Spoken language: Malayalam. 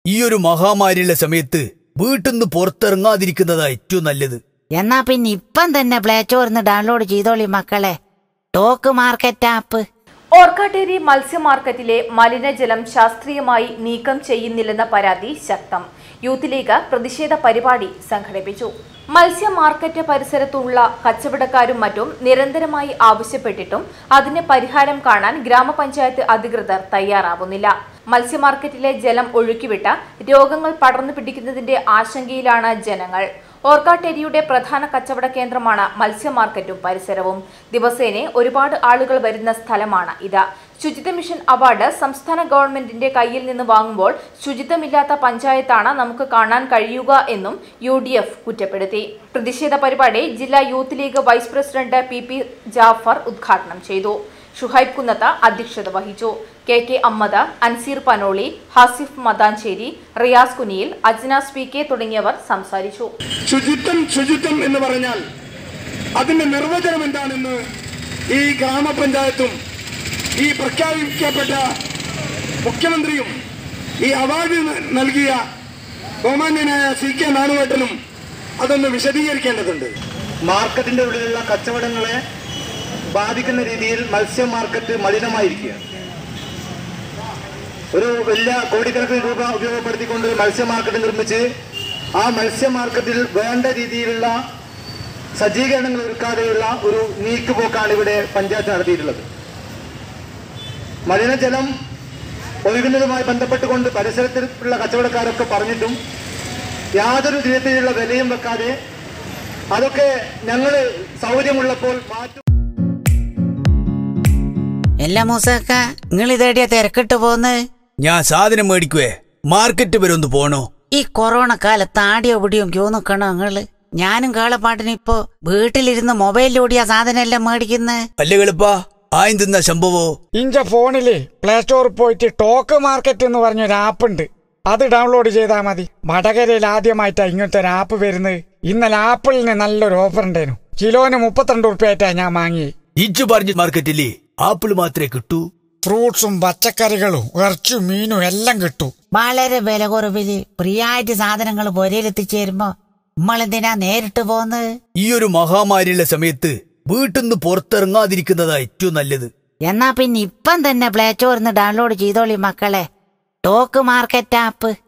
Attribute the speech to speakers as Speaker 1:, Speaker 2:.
Speaker 1: ഈ ഒരു മഹാമാരിയുള്ള സമയത്ത് വീട്ടിന്ന് പുറത്തിറങ്ങാതിരിക്കുന്നതാ ഏറ്റവും നല്ലത്
Speaker 2: എന്നാ പിന്നെ ഇപ്പം തന്നെ പ്ലേ സ്റ്റോറിന്ന് ഡൗൺലോഡ് ചെയ്തോളി മക്കളെ ടോക്ക് മാർക്കറ്റ് ആപ്പ്
Speaker 3: ഓർക്കാട്ടേരി മത്സ്യ മാർക്കറ്റിലെ മലിനജലം ശാസ്ത്രീയമായി നീക്കം ചെയ്യുന്നില്ലെന്ന പരാതി ശക്തം യൂത്ത് ലീഗ് പ്രതിഷേധ പരിപാടി സംഘടിപ്പിച്ചു മത്സ്യ മാർക്കറ്റ് പരിസരത്തുള്ള കച്ചവടക്കാരും മറ്റും നിരന്തരമായി ആവശ്യപ്പെട്ടിട്ടും അതിന് പരിഹാരം കാണാൻ ഗ്രാമപഞ്ചായത്ത് അധികൃതർ തയ്യാറാവുന്നില്ല മത്സ്യ മാർക്കറ്റിലെ ജലം ഒഴുക്കിവിട്ട രോഗങ്ങൾ പടർന്നു പിടിക്കുന്നതിന്റെ ആശങ്കയിലാണ് ജനങ്ങൾ ഓർക്കാട്ടേരിയുടെ പ്രധാന കച്ചവട കേന്ദ്രമാണ് മത്സ്യ മാർക്കറ്റും പരിസരവും ദിവസേന ഒരുപാട് ആളുകൾ വരുന്ന സ്ഥലമാണ് ഇത് ശുചിത്വ മിഷൻ അവാർഡ് സംസ്ഥാന ഗവൺമെന്റിന്റെ കയ്യിൽ നിന്ന് വാങ്ങുമ്പോൾ ശുചിത്വമില്ലാത്ത പഞ്ചായത്താണ് നമുക്ക് കാണാൻ കഴിയുക എന്നും യു ഡി എഫ് കുറ്റപ്പെടുത്തി പ്രതിഷേധ പരിപാടി ജില്ലാ youth league vice president P P Jafar ഉദ്ഘാടനം ചെയ്തു ഷുഹൈബ് കുന്നത്ത അധ്യക്ഷത വഹിച്ചു K K Ammad Anseer Panoli Hasif Madancheri Riyas Kuniyil Ajnas P K തുടങ്ങിയവർ സംസാരിച്ചു
Speaker 4: ശുചിത്വം ശുചിത്വം എന്ന് പറഞ്ഞാൽ അതിന്റെ നിർവചനം എന്താണെന്ന് ഈ ഗ്രാമപഞ്ചായത്തും ഈ പ്രഖ്യാപിക്കപ്പെട്ട മുഖ്യമന്ത്രിയും ഈ അവാർഡ് ന- നൽകിയ ബഹുമാന്യനായ സി കെ നാണുവേട്ടനും അതൊന്ന് വിശദീകരിക്കേണ്ടതുണ്ട്
Speaker 5: മാർക്കറ്റിന്റെ ഉള്ളിലുള്ള കച്ചവടങ്ങളെ ബാധിക്കുന്ന രീതിയിൽ മത്സ്യ മാർക്കറ്റ് മലിനമായിരിക്കുകയാണ് ഒരു വലിയ കോടിക്കണക്കിന് രൂപ ഉപയോഗപ്പെടുത്തിക്കൊണ്ട് മത്സ്യ മാർക്കറ്റ് നിർമ്മിച്ച് ആ മത്സ്യ മാർക്കറ്റിൽ വേണ്ട രീതിയിലുള്ള സജ്ജീകരണങ്ങൾ ഒരുക്കാതെയുള്ള ഒരു നീക്കുപോക്കാണ് ഇവിടെ പഞ്ചായത്ത് നടത്തിയിട്ടുള്ളത് മലിനജലം ഒഴുകുന്നതുമായി ബന്ധപ്പെട്ടുകൊണ്ട് പരിസരത്തിലുള്ള കച്ചവടക്കാരൊക്കെ പറഞ്ഞിട്ടും യാതൊരു വിധത്തിലുള്ള വിലയും വെക്കാതെ അതൊക്കെ ഞങ്ങൾ സൗകര്യമുള്ളപ്പോൾ മാറ്റും
Speaker 2: എല്ലാ മൂസക്ക നിങ്ങൾ ഇതേടിയ തിരക്കിട്ട് പോന്ന്
Speaker 1: ഞാൻ സാധനം മേടിക്കുവേ മാർക്കറ്റ് വരെ ഒന്ന് പോണോ
Speaker 2: ഈ കൊറോണ കാലത്ത് ആടിയോ പിടിയോ ക്യൂ നിക്കണോ നിങ്ങള് ഞാനും കാളപ്പാട്ടിന് ഇപ്പോ വീട്ടിലിരുന്ന് മൊബൈലിലൂടിയ സാധനം എല്ലാം മേടിക്കുന്നത്
Speaker 1: അല്ലേ കളിപ്പാ ആയും തിന്ന സംഭവോ
Speaker 6: ഇഞ്ച ഫോണില് പ്ലേ സ്റ്റോറിൽ പോയിട്ട് ടോക്ക് മാർക്കറ്റ് എന്ന് പറഞ്ഞൊരു ആപ്പ് ഉണ്ട് അത് ഡൗൺലോഡ് ചെയ്താൽ മതി വടകരയിൽ ആദ്യമായിട്ടാ ഇങ്ങനത്തെ ഒരു ആപ്പ് വരുന്നത് ഇന്നലെ ആപ്പിളിന് നല്ലൊരു ഓഫർ ഉണ്ടായിരുന്നു കിലോന് മുപ്പത്തിരണ്ട് ഉറുപ്പ്യായിട്ടാ ഞാൻ വാങ്ങി
Speaker 1: ഇജ്ജ് പറഞ്ഞ മാർക്കറ്റില്ലേ ആപ്പിൾ മാത്രമേ കിട്ടൂ
Speaker 6: ഫ്രൂട്ട്സും പച്ചക്കറികളും ഇറച്ചും മീനും എല്ലാം കിട്ടും
Speaker 2: വളരെ വില കുറവില് ഫ്രീയായിട്ട് സാധനങ്ങൾ പൊരയിലെത്തിച്ചേരുമ്പോ നമ്മളെന്തിനാ നേരിട്ട് പോന്ന്
Speaker 1: ഈ ഒരു മഹാമാരിയുള്ള സമയത്ത് വീട്ടിന്ന് പുറത്തിറങ്ങാതിരിക്കുന്നതാ ഏറ്റവും നല്ലത്
Speaker 2: എന്നാ പിന്നെ ഇപ്പം തന്നെ പ്ലേ സ്റ്റോറിന്ന് ഡൗൺലോഡ് ചെയ്തോളി മക്കളെ ടോക്ക് മാർക്കറ്റ് ആപ്പ്